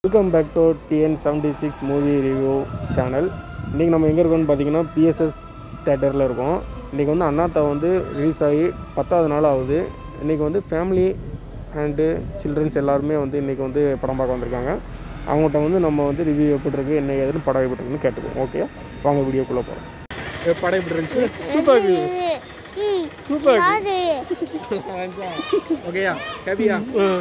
Welcome back to TN seventy six movie review channel இன்றைக்கி நம்ம எங்கே இருக்கோம்னு பார்த்தீங்கன்னா பிஎஸ்எஸ் தேட்டரில் இருக்கோம் இன்றைக்கி வந்து அண்ணாத்தா வந்து ரிலீஸ் ஆகி பத்தாவது நாள் ஆகுது இன்றைக்கி வந்து ஃபேமிலி அண்டு சில்ட்ரன்ஸ் எல்லாருமே வந்து இன்றைக்கி வந்து படம் பார்க்க வந்திருக்காங்க அவங்கள்ட்ட வந்து நம்ம வந்து ரிவ்யூ எப்படி இருக்கு என்ன ஏதுன்னு படம் எப்படி இருக்குன்னு கேட்டுக்குவோம் ஓகே வாங்க வீடியோக்குள்ளே போகிறோம் படம் எப்படி இருந்துச்சு சூப்பர் சூப்பர் ஓகேயா ஹேப்பியா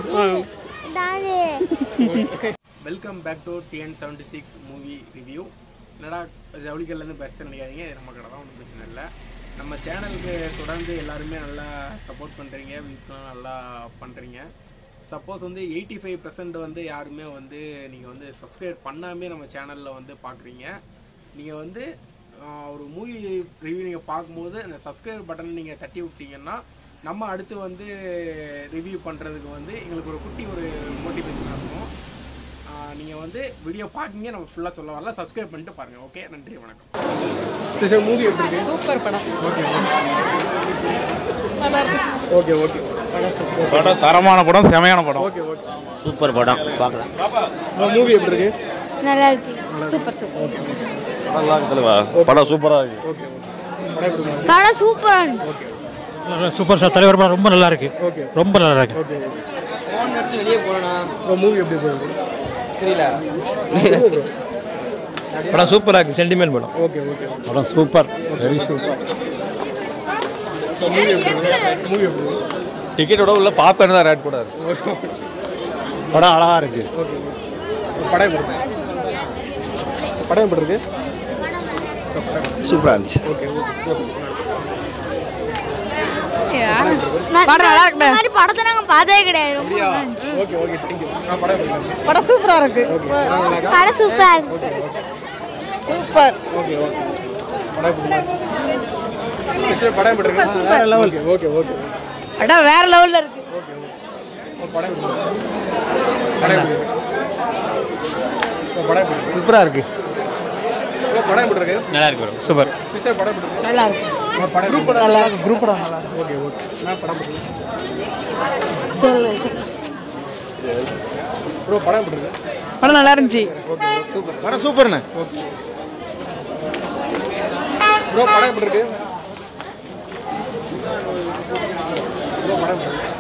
welcome back to TN seventy six movie review என்னடா ஜவுளிக்கல்லேருந்து பஸ் நினைக்காதீங்க இது நம்ம கடை தான் ஒன்றும் பிரச்சனை இல்லை நம்ம சேனலுக்கு தொடர்ந்து எல்லாருமே நல்லா சப்போர்ட் பண்ணுறீங்க வியூஸ்லாம் நல்லா பண்ணுறீங்க சப்போஸ் வந்து எயிட்டி ஃபைவ் பர்சன்ட் வந்து யாருமே வந்து நீங்கள் வந்து சப்ஸ்கிரைப் பண்ணாமே நம்ம சேனலில் வந்து பார்க்குறீங்க நீங்கள் வந்து ஆஹ், ஒரு மூவி ரிவ்யூ நீங்கள் பார்க்கும்போது அந்த சப்ஸ்கிரைப் பட்டன் நீங்கள் தட்டி விட்டீங்கன்னா நம்ம அடுத்து வந்து ரிவ்யூ பண்ணுறதுக்கு வந்து எங்களுக்கு ஒரு குட்டி ஒரு மோட்டிவேஷனாக இருக்கும் நீங்கள் வந்து வீடியோ பார்க்கிங்க நம்ம ஃபுல்லாக சொல்ல வரல சப்ஸ்கிரைப் பண்ணிட்டு பாருங்கள் ஓகே நன்றி வணக்கம் சார் மூவி எப்படி இருக்கு சூப்பர் படம் ஓகே நல்லா இருக்கு ஓகே ஓகே படம் சூப்பர் படம் தரமான படம் செமையான படம் ஓகே ஓகே சூப்பர் படம் பார்க்கலாம் மூவி எப்படி இருக்கு நல்லா இருக்கு சூப்பர் சூப்பர் நல்லா இருக்கு படம் சூப்பரா இருக்கு ஓகே ஓகே படம் எப்படி இருக்கு படம் சூப்பரா இருந்துச்சு சூப்பர் சார் தலைவர் படம் ரொம்ப நல்லா இருக்கு ஓகே ரொம்ப நல்லா இருக்கு ஓகே வெளியே போகலாம் மூவி எப்படி போகுது தெரியல படம் சூப்பரா இருக்கு சென்டிமெண்ட் படம் ஓகே ஓகே படம் சூப்பர் வெரி சூப்பர் மூவி எப்படி இருக்கு மூவி எப்படி இருக்கு டிக்கெட்டோட உள்ள பாப்கார்ன் தான் ரேட் கூட இருக்கு ஓகே படம் அழகா இருக்கு ஓகே படம் எப்படி இருக்கு படம் எப்படி இருக்கு சூப்பரா இருந்துச்சு ஓகே ஓகே படம் நல்லா இருக்கு மாதிரி படத்தை நாங்க பார்த்ததே கிடையாது ரொம்ப அப்படியா நல்லா இருந்துச்சு ஓகே ஓகே தேங்க்யூ நான் படம் எப்படி இருக்கு படம் சூப்பரா இருக்கு ஓகே நான் நல்லா படம் சூப்பரா இருக்கு okay okay super okay okay படம் எப்படி இருக்கு சிஸ்டர் படம் எப்படி இருக்கு வேற லெவல் ஓகே ஓகே படம் வேற லெவல்ல இருக்கு ஓகே ஓகே படம் எப்படி இருக்கு படம் எப்படி இருக்கு உங்க படம் எப்படி இருக்கு சூப்பரா இருக்கு உங்க படம் எப்படி இருக்கு நல்லா இருக்கு சூப்பர் சிஸ்டர் படம் எப்படி இருக்கு நல்லா இருக்கு உங்க படம் குரூப் நல்லா இருக்கு குரூப் படம் நல்லா இருக்கு ஓகே ஓகே நான் படம் எப்படி இருக்கு சொல்லு ப்ரோ படம் எப்படி இருக்கு படம் நல்லா இருந்துச்சு ஓகே சூப்பர் படம் சூப்பர்ண்ணே ஓகே ப்ரோ படம் எப்படி இருக்கு ப்ரோ படம் எப்படி இருக்கு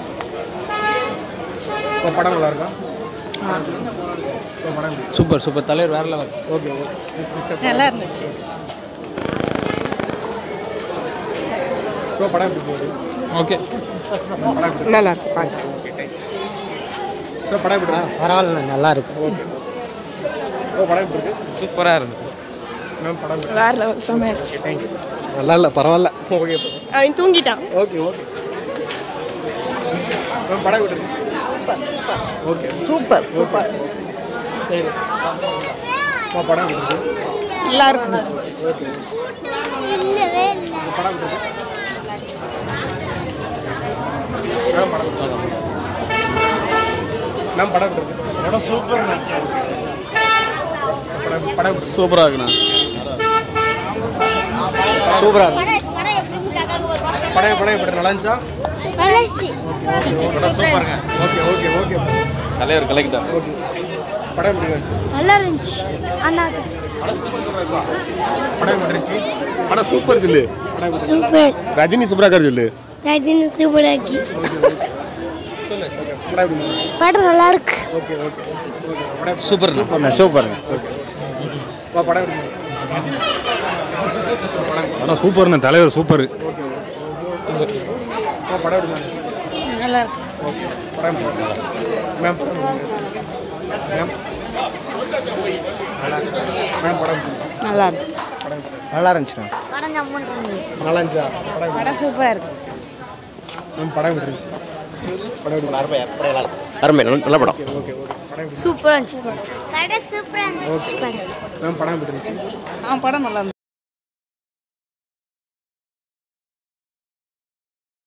ப்ரோ படம் நல்லா இருக்கா ப்ரோ படம் எப்படி இருக்கு? சூப்பர் சூப்பர் தலைவர் வேற லெவல் ஓகே ஓகே சிஸ்டர் நல்லா இருந்துச்சு ப்ரோ படம் எப்படி போகுது ஓகே படம் எப்படி நல்லா இருக்கு ஓகே தேங்க் ப்ரோ படம் எப்படி இருக்கு பரவாயில்ல நல்லா இருக்கு ஓகே ப்ரோ படம் எப்படி இருக்கு சூப்பரா இருக்கு மேம் படம் எப்படி வேற லெவல் செம்மையாச்சு தேங்க்யூ நல்லா இல்ல பரவாயில்ல ஓகே அவன் தூங்கிட்டான் ஓகே ஓகே மேம் படம் எப்படி இருக்கு ஓகே சூப்பர் சூப்பர் சரி ப்ரோ படம் எப்படி இருக்கு நல்லா இருக்கு ஓகே இல்லவே இல்லை படம் எப்படி இருக்கு மேம் படம் எப்படி இருக்கு? மேம் படம் எப்படி இருக்கு படம் சூப்பர் படம் படம் எப்படி இருக்கு? சூப்பரா இருக்குண்ணா சூப்பரா இருக்கு படம் படம் எப்படி நல்லா இருந்துச்சா படம் சூப்பருங்க ஓகே ஓகே ஓகே தலைவர் கலக்கிட்டார் ஓகே படம் எப்படி இருந்துச்சு நல்லா இருந்துச்சு அண்ணா படம் எப்படி இருந்துச்சு படம் சூப்பர் சொல்லு படம் எப்படி சூப்பர் ரஜினி சூப்பராக்கார் சொல்லு ரஜினி சூப்பராக்கி ஓகே ஓகே சொல்லு ஓகே படம் எப்படி இருந்துச்சு படம் நல்லா இருக்கு ஓகே ஓகே ஓகே படம் சூப்பர் சூப்பருங்க ஓகே வா படம் எப்படி இருந்துச்சு படம் படம் சூப்பர்ண்ணே தலைவர் சூப்பர் ஓகே ஓகே வா படம் எப்படி இருந்துச்சு நல்லா இருக்கு ஓகே படம் எப்படி இருந்துச்சு? மேம் படம் எப்படி இருந்துச்சு? மேம் மேம் படம் எப்படி இருந்துச்சு? நல்லா இருக்கு படம் எப்படி இருந்துச்சு? நல்லா இருந்துச்சுண்ணா படம் ஜம்முன்னு இருந்துச்சு நல்லா இருந்துச்சா படம் எப்படி படம் சூப்பரா இருக்கு மேம் படம் எப்படி இருந்துச்சு படம் எப்படி இருந்துச்சு? அருமை நல்ல படம் ஓகே ஓகே ஓகே படம் எப்படி இருந்துச்சு? சூப்பரா இருந்துச்சு படம் சூப்பரா இருந்துச்சு படம் மேம் படம் எப்படி இருந்துச்சு ஆ படம் நல்லா இருந்துச்சு